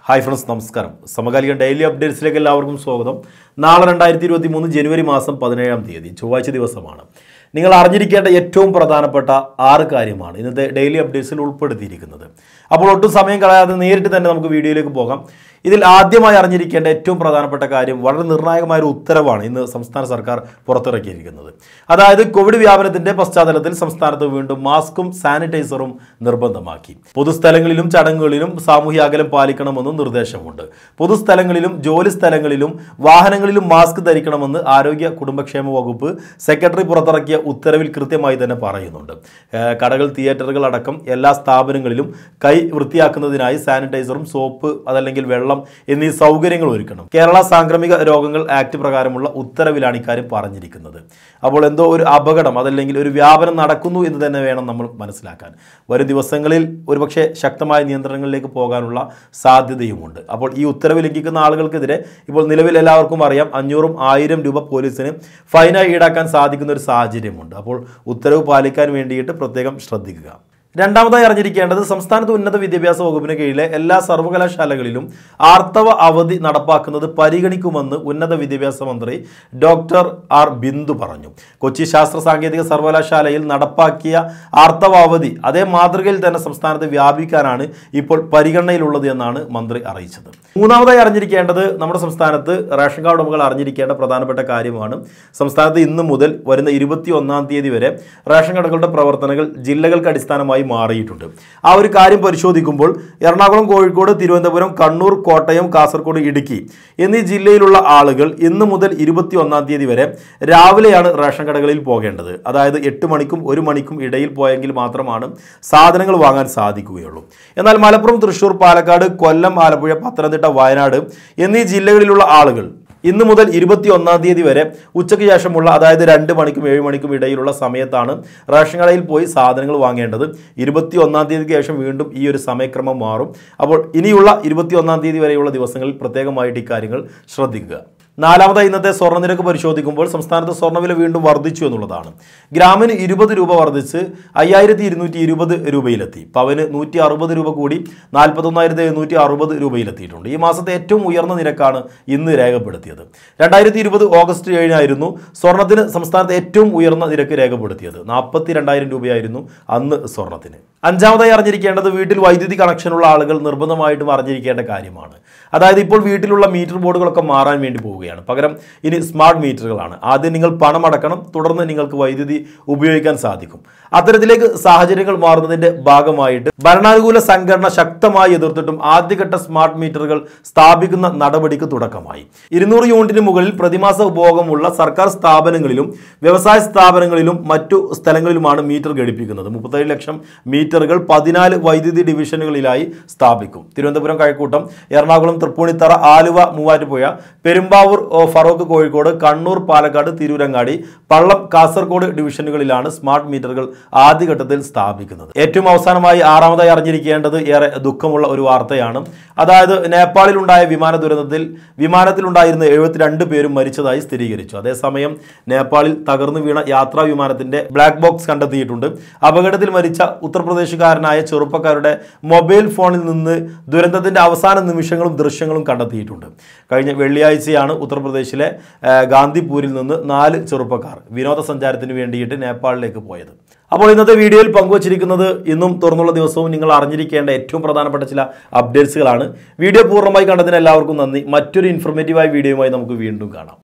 hi friends നമസ്കാരം സമകാലിക daily അപ്ഡേറ്റ്സിലേക്ക് എല്ലാവർക്കും സ്വാഗതം നാളെ രണ്ടായിരത്തി ഇരുപത്തി മൂന്ന് ജനുവരി മാസം പതിനേഴാം തീയതി ചൊവ്വാഴ്ച ദിവസമാണ് നിങ്ങൾ അറിഞ്ഞിരിക്കേണ്ട ഏറ്റവും പ്രധാനപ്പെട്ട ആറ് കാര്യമാണ് ഇന്നത്തെ ഡെയിലി അപ്ഡേറ്റ്സിൽ ഉൾപ്പെടുത്തിയിരിക്കുന്നത് അപ്പോൾ ഒട്ടും സമയം കളയാതെ നേരിട്ട് തന്നെ നമുക്ക് വീഡിയോയിലേക്ക് പോകാം ഇതിൽ ആദ്യമായി അറിഞ്ഞിരിക്കേണ്ട ഏറ്റവും പ്രധാനപ്പെട്ട കാര്യം വളരെ നിർണായകമായ ഒരു ഉത്തരവാണ് ഇന്ന് സംസ്ഥാന സർക്കാർ പുറത്തിറക്കിയിരിക്കുന്നത് അതായത് കോവിഡ് വ്യാപനത്തിന്റെ പശ്ചാത്തലത്തിൽ സംസ്ഥാനത്ത് വീണ്ടും മാസ്കും സാനിറ്റൈസറും നിർബന്ധമാക്കി പൊതുസ്ഥലങ്ങളിലും ചടങ്ങുകളിലും സാമൂഹ്യ അകലം പാലിക്കണമെന്നും നിർദ്ദേശമുണ്ട് പൊതുസ്ഥലങ്ങളിലും ജോലി സ്ഥലങ്ങളിലും വാഹനങ്ങളിലും മാസ്ക് ധരിക്കണമെന്ന് ആരോഗ്യ കുടുംബക്ഷേമ വകുപ്പ് സെക്രട്ടറി പുറത്തിറക്കിയ ഉത്തരവിൽ കൃത്യമായി തന്നെ പറയുന്നുണ്ട് ഏഹ് കടകൾ തിയേറ്ററുകൾ അടക്കം എല്ലാ സ്ഥാപനങ്ങളിലും കൈ വൃത്തിയാക്കുന്നതിനായി സാനിറ്റൈസറും സോപ്പ് അതല്ലെങ്കിൽ വെള്ളം എന്നീ സൗകര്യങ്ങൾ ഒരുക്കണം കേരള സാംക്രമിക രോഗങ്ങൾ ആക്ട് പ്രകാരമുള്ള ഉത്തരവിലാണ് ഇക്കാര്യം പറഞ്ഞിരിക്കുന്നത് അപ്പോൾ എന്തോ ഒരു അപകടം അതല്ലെങ്കിൽ ഒരു വ്യാപനം നടക്കുന്നു എന്ന് തന്നെ വേണം നമ്മൾ മനസ്സിലാക്കാൻ വരും ദിവസങ്ങളിൽ ഒരുപക്ഷെ ശക്തമായ നിയന്ത്രണങ്ങളിലേക്ക് പോകാനുള്ള സാധ്യതയുമുണ്ട് അപ്പോൾ ഈ ഉത്തരവ് ലംഘിക്കുന്ന ആളുകൾക്കെതിരെ ഇപ്പോൾ നിലവിൽ എല്ലാവർക്കും അറിയാം അഞ്ഞൂറും ആയിരം രൂപ പോലീസിന് ഫൈനായി ഈടാക്കാൻ സാധിക്കുന്ന ഒരു സാഹചര്യമുണ്ട് അപ്പോൾ ഉത്തരവ് പാലിക്കാൻ വേണ്ടിയിട്ട് പ്രത്യേകം ശ്രദ്ധിക്കുക രണ്ടാമതായി അറിഞ്ഞിരിക്കേണ്ടത് സംസ്ഥാനത്ത് ഉന്നത വിദ്യാഭ്യാസ വകുപ്പിന് കീഴിലെ എല്ലാ സർവകലാശാലകളിലും ആർത്തവ അവധി നടപ്പാക്കുന്നത് പരിഗണിക്കുമെന്ന് ഉന്നത വിദ്യാഭ്യാസ മന്ത്രി ഡോക്ടർ ആർ ബിന്ദു പറഞ്ഞു കൊച്ചി ശാസ്ത്ര സാങ്കേതിക സർവകലാശാലയിൽ നടപ്പാക്കിയ ആർത്തവ അവധി അതേ മാതൃകയിൽ തന്നെ സംസ്ഥാനത്ത് വ്യാപിക്കാനാണ് ഇപ്പോൾ പരിഗണനയിലുള്ളത് എന്നാണ് മന്ത്രി അറിയിച്ചത് മൂന്നാമതായി അറിഞ്ഞിരിക്കേണ്ടത് നമ്മുടെ സംസ്ഥാനത്ത് റേഷൻ കാർഡ് ഉടമകൾ അറിഞ്ഞിരിക്കേണ്ട പ്രധാനപ്പെട്ട കാര്യമാണ് സംസ്ഥാനത്ത് ഇന്ന് മുതൽ വരുന്ന ഇരുപത്തി ഒന്നാം തീയതി വരെ റേഷൻ കടകളുടെ പ്രവർത്തനങ്ങൾ ജില്ലകൾക്ക് അടിസ്ഥാനമായി മാറിയിട്ടുണ്ട് ആ ഒരു കാര്യം പരിശോധിക്കുമ്പോൾ എറണാകുളം കോഴിക്കോട് തിരുവനന്തപുരം കണ്ണൂർ കോട്ടയം കാസർഗോഡ് ഇടുക്കി എന്നീ ജില്ലയിലുള്ള ആളുകൾ ഇന്ന് മുതൽ ഇരുപത്തി ഒന്നാം തീയതി വരെ രാവിലെയാണ് റേഷൻ കടകളിൽ പോകേണ്ടത് അതായത് എട്ട് മണിക്കും ഒരു മണിക്കും ഇടയിൽ പോയെങ്കിൽ മാത്രമാണ് സാധനങ്ങൾ വാങ്ങാൻ സാധിക്കുകയുള്ളൂ എന്നാൽ മലപ്പുറം തൃശൂർ പാലക്കാട് കൊല്ലം ആലപ്പുഴ പത്തനംതിട്ട വയനാട് എന്നീ ജില്ലകളിലുള്ള ആളുകൾ ഇന്ന് മുതൽ ഇരുപത്തി ഒന്നാം തീയതി വരെ ഉച്ചയ്ക്ക് ശേഷമുള്ള അതായത് രണ്ട് മണിക്കും ഏഴ് മണിക്കും ഇടയിലുള്ള സമയത്താണ് റേഷൻ കടയിൽ പോയി സാധനങ്ങൾ വാങ്ങേണ്ടത് ഇരുപത്തി ഒന്നാം തീയതിക്ക് ശേഷം വീണ്ടും ഈ ഒരു സമയക്രമം മാറും അപ്പോൾ ഇനിയുള്ള ഇരുപത്തി ഒന്നാം തീയതി വരെയുള്ള ദിവസങ്ങളിൽ പ്രത്യേകമായിട്ട് ഇക്കാര്യങ്ങൾ ശ്രദ്ധിക്കുക നാലാമതായി ഇന്നത്തെ സ്വർണ്ണനിരക്ക് പരിശോധിക്കുമ്പോൾ സംസ്ഥാനത്ത് സ്വർണ്ണവില വീണ്ടും വർദ്ധിച്ചു എന്നുള്ളതാണ് ഗ്രാമിന് ഇരുപത് രൂപ വർദ്ധിച്ച് അയ്യായിരത്തി ഇരുന്നൂറ്റി ഇരുപത് രൂപയിലെത്തി പവന് നൂറ്റി അറുപത് രൂപ കൂടി നാൽപ്പത്തൊന്നായിരത്തി എഴുന്നൂറ്റി അറുപത് രൂപയിലെത്തിയിട്ടുണ്ട് ഈ മാസത്തെ ഏറ്റവും ഉയർന്ന നിരക്കാണ് ഇന്ന് രേഖപ്പെടുത്തിയത് രണ്ടായിരത്തി ഇരുപത് ഓഗസ്റ്റ് ഏഴിനായിരുന്നു സ്വർണത്തിന് സംസ്ഥാനത്ത് ഏറ്റവും ഉയർന്ന നിരക്ക് രേഖപ്പെടുത്തിയത് നാൽപ്പത്തി രണ്ടായിരം രൂപയായിരുന്നു അന്ന് സ്വർണത്തിന് അഞ്ചാമതായി അറിഞ്ഞിരിക്കേണ്ടത് വീട്ടിൽ വൈദ്യുതി കണക്ഷനുള്ള ആളുകൾ നിർബന്ധമായിട്ടും അറിഞ്ഞിരിക്കേണ്ട കാര്യമാണ് അതായത് ഇപ്പോൾ വീട്ടിലുള്ള മീറ്റർ ബോർഡുകളൊക്കെ മാറാൻ വേണ്ടി പോവുകയാണ് പകരം ഇനി സ്മാർട്ട് മീറ്ററുകളാണ് ആദ്യം നിങ്ങൾ പണം അടക്കണം തുടർന്ന് നിങ്ങൾക്ക് വൈദ്യുതി ഉപയോഗിക്കാൻ സാധിക്കും അത്തരത്തിലേക്ക് സാഹചര്യങ്ങൾ മാറുന്നതിന്റെ ഭാഗമായിട്ട് ഭരണാനുകൂല സംഘടന ശക്തമായി എതിർത്തിട്ടും ആദ്യഘട്ട സ്മാർട്ട് മീറ്ററുകൾ സ്ഥാപിക്കുന്ന നടപടിക്ക് തുടക്കമായി ഇരുന്നൂറ് യൂണിറ്റിന് മുകളിൽ പ്രതിമാസ ഉപഭോഗമുള്ള സർക്കാർ സ്ഥാപനങ്ങളിലും വ്യവസായ സ്ഥാപനങ്ങളിലും മറ്റു സ്ഥലങ്ങളിലുമാണ് മീറ്റർ ഘടിപ്പിക്കുന്നത് മുപ്പത്തേഴ് ലക്ഷം മീറ്ററുകൾ പതിനാല് വൈദ്യുതി ഡിവിഷനുകളിലായി സ്ഥാപിക്കും തിരുവനന്തപുരം കഴക്കൂട്ടം എറണാകുളം തൃപ്പൂണിത്തറ ആലുവ മൂവാറ്റുപുഴ പെരുമ്പാവൂർ ഓ, ഫറോക്ക് കോഴിക്കോട് കണ്ണൂർ പാലക്കാട് തിരൂരങ്ങാടി പള്ളം കാസർഗോഡ് ഡിവിഷനുകളിലാണ് സ്മാർട്ട് മീറ്ററുകൾ ആദ്യഘട്ടത്തിൽ സ്ഥാപിക്കുന്നത് ഏറ്റവും അവസാനമായി ആറാമതായി അറിഞ്ഞിരിക്കേണ്ടത് ഏറെ ദുഃഖമുള്ള ഒരു വാർത്തയാണ് അതായത് നേപ്പാളിലുണ്ടായ വിമാന ദുരന്തത്തിൽ വിമാനത്തിലുണ്ടായിരുന്ന എഴുപത്തിരണ്ട് പേരും മരിച്ചതായി സ്ഥിരീകരിച്ചു അതേസമയം നേപ്പാളിൽ തകർന്നു വീണ യാത്രാ വിമാനത്തിന്റെ ബ്ലാക്ക് ബോക്സ് കണ്ടെത്തിയിട്ടുണ്ട് അപകടത്തിൽ മരിച്ച ഉത്തർപ്രദേശുകാരനായ ചെറുപ്പക്കാരുടെ മൊബൈൽ ഫോണിൽ നിന്ന് ദുരന്തത്തിന്റെ അവസാന നിമിഷങ്ങളും ദൃശ്യങ്ങളും കണ്ടെത്തിയിട്ടുണ്ട് കഴിഞ്ഞ വെള്ളിയാഴ്ചയാണ് ഉത്തർപ്രദേശിലെ ആ, ഗാന്ധിപൂരിൽ നിന്ന് നാല് ചെറുപ്പക്കാർ വിനോദസഞ്ചാരത്തിന് വേണ്ടിയിട്ട് നേപ്പാളിലേക്ക് പോയത് അപ്പോൾ ഇന്നത്തെ വീഡിയോയിൽ പങ്കുവച്ചിരിക്കുന്നത് ഇന്നും തുറന്നുള്ള ദിവസവും നിങ്ങൾ അറിഞ്ഞിരിക്കേണ്ട ഏറ്റവും പ്രധാനപ്പെട്ട ചില അപ്ഡേറ്റ്സുകളാണ് വീഡിയോ പൂർണ്ണമായി കണ്ടതിന് എല്ലാവർക്കും നന്ദി മറ്റൊരു ഇൻഫർമേറ്റീവായ വീഡിയോയുമായി നമുക്ക് വീണ്ടും കാണാം